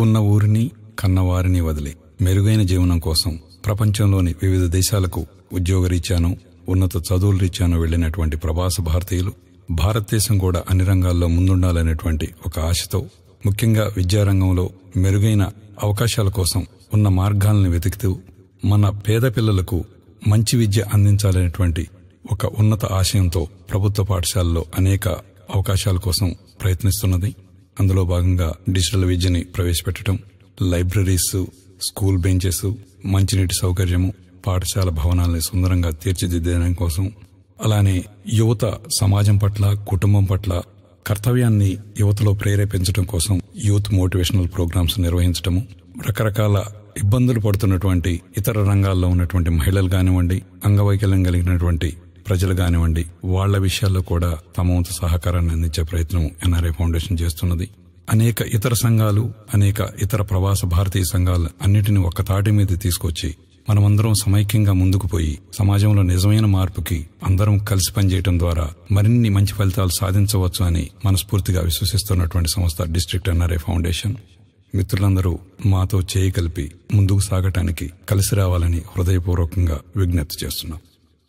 ఉన్న ఊరిని కన్నవారిని వదిలి మెరుగైన జీవనం కోసం ప్రపంచంలోని వివిధ దేశాలకు ఉద్యోగరీత్యాను ఉన్నత చదువుల రీత్యాను వెళ్లినటువంటి ప్రవాస భారతీయులు భారతదేశం కూడా అన్ని రంగాల్లో ముందుండాలనేటువంటి ఒక ఆశతో ముఖ్యంగా విద్యారంగంలో మెరుగైన అవకాశాల కోసం ఉన్న మార్గాలను వెతుకుతూ మన పేద పిల్లలకు మంచి విద్య అందించాలనేటువంటి ఒక ఉన్నత ఆశయంతో ప్రభుత్వ పాఠశాలలో అనేక అవకాశాల కోసం ప్రయత్నిస్తున్నది అందులో భాగంగా డిజిటల్ విద్యని ప్రవేశపెట్టడం లైబ్రరీస్ స్కూల్ బెంచెస్ మంచినీటి సౌకర్యము పాఠశాల భవనాల్ని సుందరంగా తీర్చిదిద్దడం కోసం అలానే యువత సమాజం పట్ల కుటుంబం పట్ల కర్తవ్యాన్ని యువతలో ప్రేరేపించడం కోసం యూత్ మోటివేషనల్ ప్రోగ్రామ్స్ నిర్వహించడము రకరకాల ఇబ్బందులు పడుతున్నటువంటి ఇతర రంగాల్లో ఉన్నటువంటి మహిళలు కానివ్వండి అంగవైకల్యం కలిగినటువంటి ప్రజలు కానివ్వండి వాళ్ల విషయాల్లో కూడా తమ వంతు సహకారాన్ని అందించే ప్రయత్నం ఎన్ఆర్ఐ ఫౌండేషన్ చేస్తున్నది అనేక ఇతర సంఘాలు అనేక ఇతర ప్రవాస భారతీయ సంఘాలు అన్నిటిని ఒక్క తాటి మీద తీసుకొచ్చి మనమందరం సమైక్యంగా ముందుకు పోయి సమాజంలో నిజమైన మార్పుకి అందరం కలిసి పనిచేయడం ద్వారా మరిన్ని మంచి ఫలితాలు సాధించవచ్చు అని మనస్ఫూర్తిగా విశ్వసిస్తున్నటువంటి సంస్థ డిస్ట్రిక్ట్ ఎన్ఆర్ఐ ఫౌండేషన్ మిత్రులందరూ మాతో చేయి కలిపి ముందుకు సాగటానికి కలిసి రావాలని హృదయపూర్వకంగా విజ్ఞప్తి చేస్తున్నాం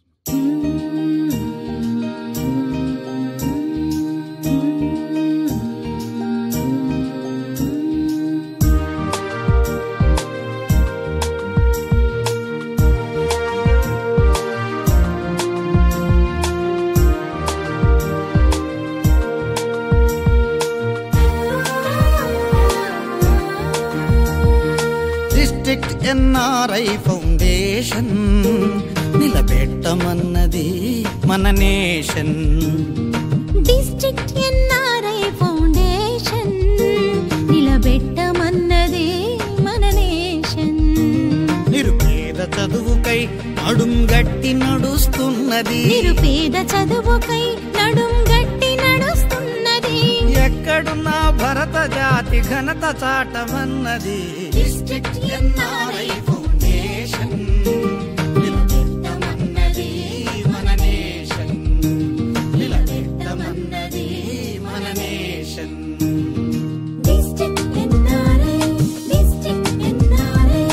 డిస్ట్రిక్ట్ ఎన్ఆర్ఐ ఫౌండేషన్ నిలబెట్టమన్నది మన నేషన్ డిస్ట్రిక్ట్ ఎన్ఆర్ఐ ఫౌండేషన్ నిలబెట్టమన్నదే మన నేషన్ నిరుపేద చదువుకై నడుం గట్టి నడుస్తున్నది నిరుపేద చదువుకై నడుం గట్టి నడుస్తున్నది ఎక్కడున్నా భరత జాతి ఘనత చాటమన్నది డిస్ట్రిక్ట్ ఎన్ఆర్ఐ ఫౌండేషన్ నిలబెట్టమన్నది మన నేషన్ నిలబెట్టమన్నది మన nation district NRI district NRI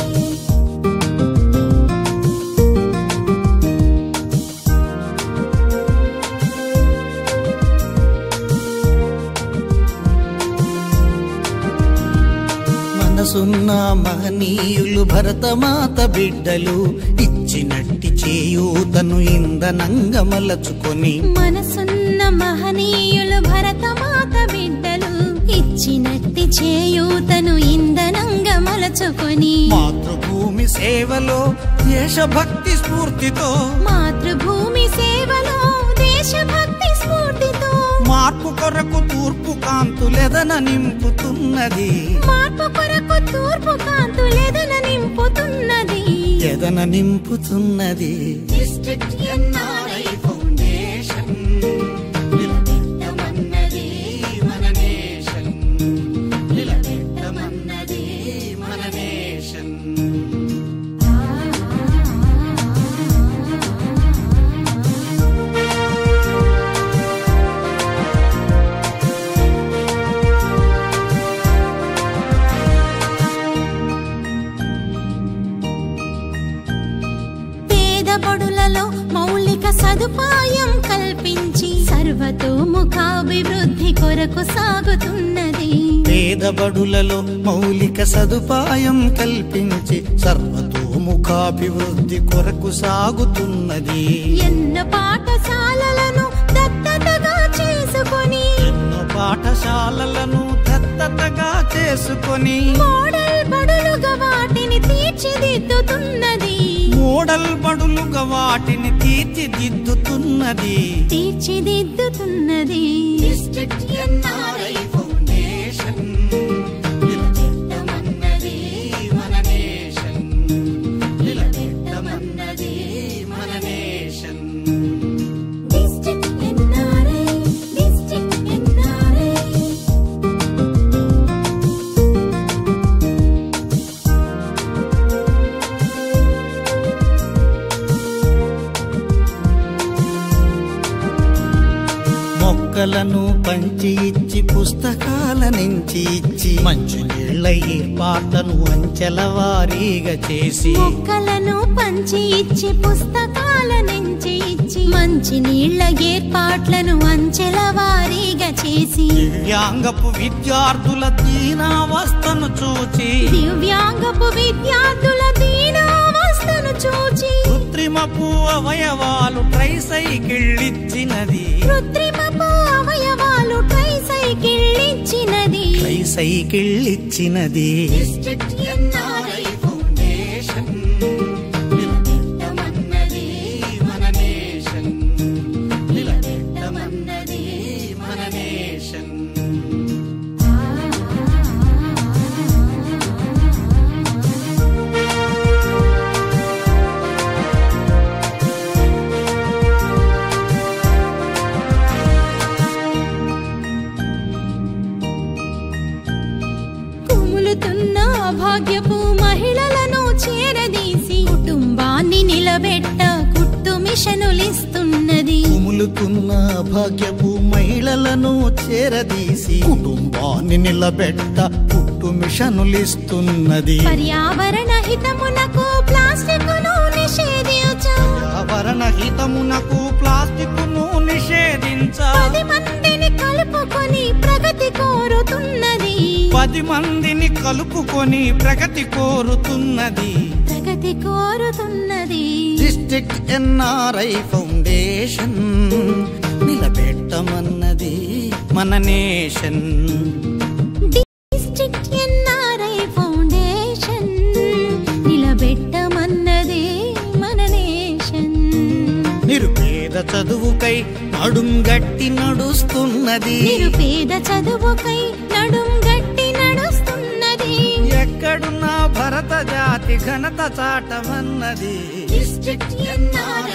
మనసున్న మహనీయులు భరతమాత బిడ్డలు ఇచ్చినట్టి చేయూతను ఇంధనంగా మలచుకొని మనసున్న మహనీయులు భరతమాత బిడ్డలు ఇచ్చినట్టి చేయూతను ఇంధనంగా మలచుకొని మాతృభూమి సేవలో దేశభక్తి స్ఫూర్తితో మాతృభూమి సేవలో దేశభక్తి స్ఫూర్తితో మార్పు కొరకు తూర్పు కాంతులెదన నింపుతున్నది మార్పు కొరకు తూర్పు కాంతులెదన నింపుతున్నది ఎదన నింపుతున్నది డిస్ట్రిక్ట్ ఎన్ఆర్ఐ ఫౌండేషన్ నిలబెట్టమన్నది మన నేషన్ నిలబెట్టమన్నది మన నేషన్ పేద బడులలో మౌలిక సదుపాయం కల్పించి సర్వతోముఖాభివృద్ధి కొరకు సాగుతున్నది పేదబడులలో మౌలిక సదుపాయం కల్పించి సర్వతోముఖాభివృద్ధి కొరకు సాగుతున్నది ఎన్నో పాఠశాలలను దత్తతగా చేసుకొని ఎన్నో పాఠశాలలను దత్తతగా చేసుకొని మోడల్ బడులుగా వాటిని తీర్చిదిద్దుతున్నది మోడల్ బడులుగా వాటిని తీర్చిదిద్దుతున్నది తీర్చిదిద్దుతున్నది డిస్ట్రిక్ట్ ఎన్ఆర్ఐ ఫౌండేషన్ నిలబెట్టమన్నది మన నేషన్ నిలబెట్టమన్నది మన nation district NRI district NRI మొక్కలను పంచి ఇచ్చి పుస్తకాల నుంచి ఇచ్చి మంచి నీళ్ల ఏర్పాట్లను అంచెల వారీగా చేసి మొక్కలను పంచి ఇచ్చి పుస్తకాల నుంచి ఇచ్చి మంచి నీళ్ల ఏర్పాట్లను అంచెల వారీగా చేసి దివ్యాంగపు విద్యార్థుల దీనావస్థను చూచి దివ్యాంగపు విద్యార్థుల దీనావస్థను చూచి కృత్రిమపు అవయవాలు ట్రై సైకిల్ ఇచ్చినది కృత్రిమపు అవయవాలు ట్రై సైకిల్ ఇచ్చినది ట్రై సైకిల్ ఇచ్చినది నిలబెట్టమన్నది మన నేషన్ నిలబెట్టమన్నది మన నేషన్ కుములుతున్న భాగ్యపు మహిళలను చేరదీసి కుటుంబాన్ని నిలబెట్ట కుట్టు మిషనులిస్తున్నది కుములుతున్న భాగ్యపు మహిళలను చేరదీసి కుటుంబాన్ని నిలబెట్ట పుట్టు మిషనులిస్తున్నది పర్యావరణ హితమునకు ప్లాస్టిక్ను నిషేధించు పర్యావరణ హితమునకు ప్లాస్టిక్ను నిషేధించ పది మందిని కలుపుకొని ప్రగతి కోరుతున్నది పది మందిని కలుపుకొని ప్రగతి కోరుతున్నది ప్రగతి కోరుతున్నది డిస్ట్రిక్ట్ ఎన్ఆర్ఐ ఫౌండేషన్ నిలబెట్టమన్నది మన నేషన్ డిస్ట్రిక్ట్ ఎన్ఆర్ఐ ఫౌండేషన్ నిలబెట్టమన్నదే మన నేషన్ నిరుపేద చదువుకై నడుం గట్టి నడుస్తున్నది నిరుపేద చదువుకై నడుం గట్టి నడుస్తున్నది ఎక్కడున్నా భరత జాతి ఘనత చాటమన్నది డిస్ట్రిక్ట్ ఎన్ఆర్ఐ